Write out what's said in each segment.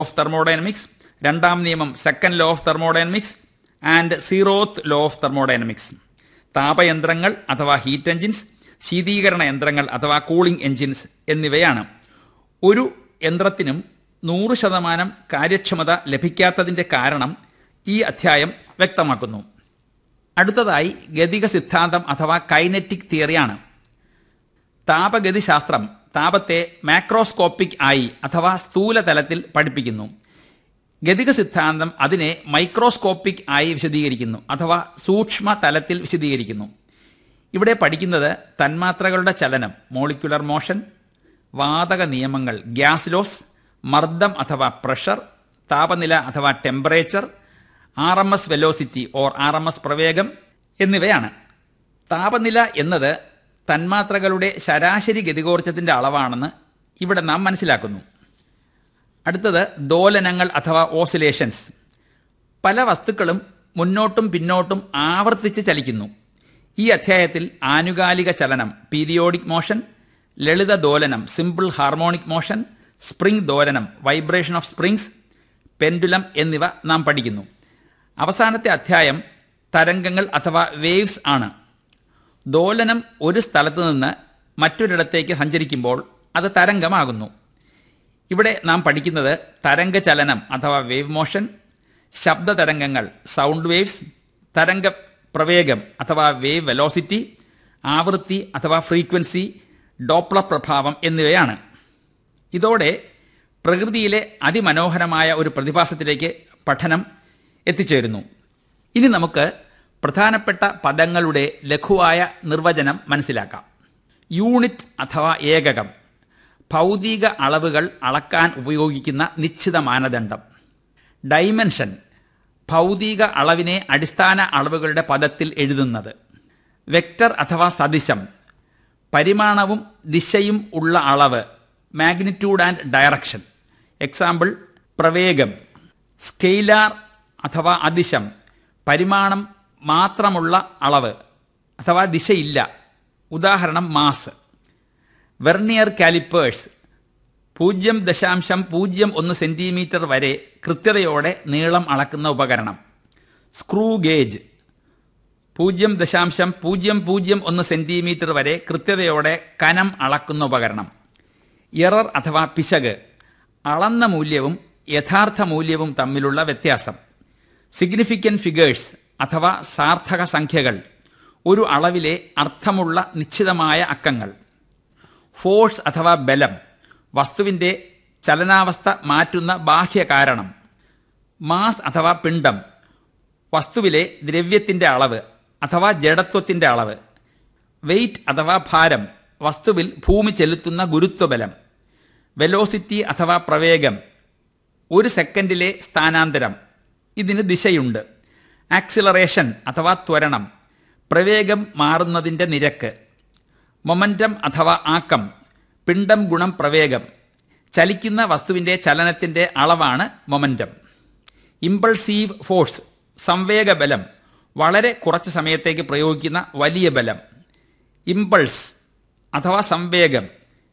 of thermodynamics രണ്ടാം നിയമം second law of thermodynamics and zeroth law of thermodynamics താപയന്ത്രങ്ങൾ അഥവാ ഹീറ്റ് എഞ്ചിൻസ് ശീതീകരണ യന്ത്രങ്ങൾ അഥവാ കൂളിംഗ് എഞ്ചിൻസ് എന്നിവയാണ് ഒരു യന്ത്രത്തിനും നൂറ് ശതമാനം കാര്യക്ഷമത ലഭിക്കാത്തതിന്റെ കാരണം ഈ അധ്യായം വ്യക്തമാക്കുന്നു അടുത്തതായി ഗതിക സിദ്ധാന്തം അഥവാ കൈനറ്റിക് തിയറിയാണ് താപഗതി ശാസ്ത്രം താപത്തെ മാക്രോസ്കോപ്പിക് ആയി അഥവാ സ്ഥൂലതലത്തിൽ പഠിപ്പിക്കുന്നു ഗതിക സിദ്ധാന്തം അതിനെ മൈക്രോസ്കോപ്പിക് ആയി വിശദീകരിക്കുന്നു അഥവാ സൂക്ഷ്മ തലത്തിൽ വിശദീകരിക്കുന്നു ഇവിടെ പഠിക്കുന്നത് തന്മാത്രകളുടെ ചലനം മോളിക്കുലർ മോഷൻ വാതക നിയമങ്ങൾ ഗ്യാസ് ലോസ് മർദ്ദം അഥവാ പ്രഷർ താപനില അഥവാ temperature R M S velocity or R M S പ്രവേഗം എന്നിവയാണ് താപനില എന്നത് തന്മാത്രകളുടെ ശരാശരി ഗതികോർജ്ജത്തിന്റെ അളവാണെന്ന് ഇവിടെ നാം മനസ്സിലാക്കുന്നു അടുത്തത് ദോലനങ്ങൾ അഥവാ ഓസിലേഷൻസ് പല വസ്തുക്കളും മുന്നോട്ടും പിന്നോട്ടും ആവർത്തിച്ച് ചലിക്കുന്നു ഈ അധ്യായത്തിൽ ആനുകാലിക ചലനം പീരിയോഡിക് മോഷൻ ലളിത ദോലനം സിമ്പിൾ ഹാർമോണിക് മോഷൻ സ്പ്രിംഗ് ദോലനം വൈബ്രേഷൻ ഓഫ് സ്പ്രിങ്സ് പെൻഡുലം എന്നിവ നാം പഠിക്കുന്നു അവസാനത്തെ അധ്യായം തരംഗങ്ങൾ അഥവാ വേവ്സ് ആണ് ദോലനം ഒരു സ്ഥലത്ത് നിന്ന് മറ്റൊരിടത്തേക്ക് സഞ്ചരിക്കുമ്പോൾ അത് തരംഗമാകുന്നു ഇവിടെ നാം പഠിക്കുന്നത് തരംഗ ചലനം അഥവാ വേവ് മോഷൻ ശബ്ദ തരംഗങ്ങൾ സൗണ്ട് വേവ്സ് തരംഗ പ്രവേഗം അഥവാ വേവ് വെലോസിറ്റി ആവൃത്തി അഥവാ ഫ്രീക്വൻസി ഡോപ്ല പ്രഭാവം എന്നിവയാണ് ഇതോടെ പ്രകൃതിയിലെ അതിമനോഹരമായ ഒരു പ്രതിഭാസത്തിലേക്ക് പഠനം എത്തിച്ചേരുന്നു ഇനി നമുക്ക് പ്രധാനപ്പെട്ട പദങ്ങളുടെ ലഘുവായ നിർവചനം മനസ്സിലാക്കാം യൂണിറ്റ് അഥവാ ഏകകം ഭൗതിക അളവുകൾ അളക്കാൻ ഉപയോഗിക്കുന്ന നിശ്ചിത മാനദണ്ഡം ഡൈമെൻഷൻ ഭൗതിക അളവിനെ അടിസ്ഥാന അളവുകളുടെ പദത്തിൽ എഴുതുന്നത് വെക്റ്റർ അഥവാ സദിശം പരിമാണവും ദിശയും ഉള്ള അളവ് മാഗ്നിറ്റ്യൂഡ് ആൻഡ് ഡയറക്ഷൻ എക്സാമ്പിൾ പ്രവേഗം സ്കെയിലാർ അഥവാ അതിശം പരിമാണം മാത്രമുള്ള അളവ് അഥവാ ദിശയില്ല ഉദാഹരണം മാസ് വെർണിയർ കാലിപ്പേഴ്സ് പൂജ്യം ദശാംശം പൂജ്യം ഒന്ന് സെന്റിമീറ്റർ വരെ കൃത്യതയോടെ നീളം അളക്കുന്ന ഉപകരണം സ്ക്രൂ ഗേജ് പൂജ്യം ദശാംശം പൂജ്യം പൂജ്യം ഒന്ന് സെന്റിമീറ്റർ വരെ കൃത്യതയോടെ കനം അളക്കുന്ന ഉപകരണം എറർ അഥവാ പിശക് അളന്ന മൂല്യവും യഥാർത്ഥ മൂല്യവും തമ്മിലുള്ള വ്യത്യാസം സിഗ്നിഫിക്കന്റ് ഫിഗേഴ്സ് അഥവാ സാർത്ഥക സംഖ്യകൾ ഒരു അളവിലെ അർത്ഥമുള്ള നിശ്ചിതമായ അക്കങ്ങൾ ഫോഴ്സ് അഥവാ ബലം വസ്തുവിന്റെ ചലനാവസ്ഥ മാറ്റുന്ന ബാഹ്യ കാരണം മാസ് അഥവാ പിണ്ഡം വസ്തുവിലെ ദ്രവ്യത്തിന്റെ അളവ് അഥവാ ജഡത്വത്തിന്റെ അളവ് വെയിറ്റ് അഥവാ ഭാരം വസ്തുവിൽ ഭൂമി ചെലുത്തുന്ന ഗുരുത്വബലം വെലോസിറ്റി അഥവാ പ്രവേഗം ഒരു സെക്കൻഡിലെ സ്ഥാനാന്തരം ഇതിന് ദിശയുണ്ട് ആക്സിലറേഷൻ അഥവാ ത്വരണം പ്രവേഗം മാറുന്നതിന്റെ നിരക്ക് മൊമന്റം അഥവാ ആക്കം പിണ്ഡം ഗുണം പ്രവേഗം ചലിക്കുന്ന വസ്തുവിന്റെ ചലനത്തിന്റെ അളവാണ് മൊമന്റം ഇമ്പൾസീവ് ഫോഴ്സ് സംവേഗ ബലം വളരെ കുറച്ച് സമയത്തേക്ക് പ്രയോഗിക്കുന്ന വലിയ ബലം ഇമ്പൾസ് അഥവാ സംവേഗം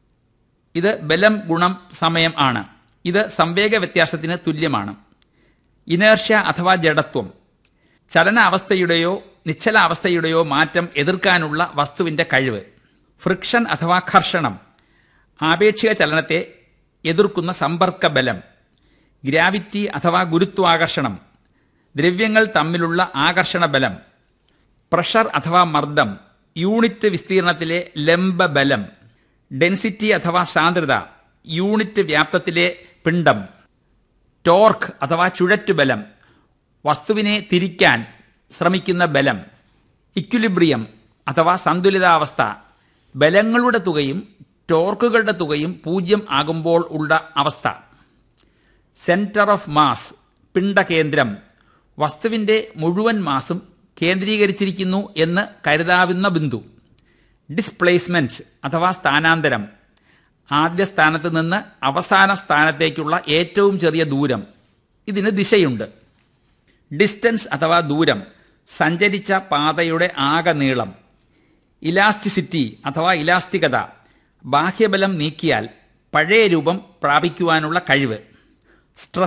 ഇത് ബലം ഗുണം സമയം ആണ് ഇത് സംവേഗ വ്യത്യാസത്തിന് തുല്യമാണ് ഇനേർഷ്യ അഥവാ ജഡത്വം ചലനാവസ്ഥയുടെയോ നിശ്ചലാവസ്ഥയുടെയോ മാറ്റം എതിർക്കാനുള്ള വസ്തുവിന്റെ കഴിവ് ഫ്രിക്ഷൻ അഥവാ ഘർഷണം ആപേക്ഷിക ചലനത്തെ എതിർക്കുന്ന സമ്പർക്ക ബലം ഗ്രാവിറ്റി അഥവാ ഗുരുത്വാകർഷണം ദ്രവ്യങ്ങൾ തമ്മിലുള്ള ആകർഷണ ബലം പ്രഷർ അഥവാ മർദ്ദം യൂണിറ്റ് വിസ്തീർണത്തിലെ ലംബ ബലം ഡെൻസിറ്റി അഥവാ സാന്ദ്രത യൂണിറ്റ് വ്യാപ്തത്തിലെ പിണ്ഡം ടോർക്ക് അഥവാ ചുഴറ്റുബലം വസ്തുവിനെ തിരിക്കാൻ ശ്രമിക്കുന്ന ബലം ഇക്വിലിബ്രിയം അഥവാ സന്തുലിതാവസ്ഥ ബലങ്ങളുടെ തുകയും ടോർക്കുകളുടെ തുകയും പൂജ്യം ആകുമ്പോൾ ഉള്ള അവസ്ഥ സെന്റർ ഓഫ് മാസ് പിണ്ഡകേന്ദ്രം വസ്തുവിന്റെ മുഴുവൻ മാസും കേന്ദ്രീകരിച്ചിരിക്കുന്നു എന്ന് കരുതാവുന്ന ബിന്ദു ഡിസ്പ്ലേസ്മെന്റ് അഥവാ സ്ഥാനാന്തരം ആദ്യ സ്ഥാനത്ത് നിന്ന് അവസാന സ്ഥാനത്തേക്കുള്ള ഏറ്റവും ചെറിയ ദൂരം ഇതിന് ദിശയുണ്ട് ഡിസ്റ്റൻസ് അഥവാ ദൂരം സഞ്ചരിച്ച പാതയുടെ ആകെ നീളം ഇലാസ്റ്റിസിറ്റി അഥവാ ഇലാസ്തികത ബാഹ്യബലം നീക്കിയാൽ പഴയ രൂപം പ്രാപിക്കുവാനുള്ള കഴിവ്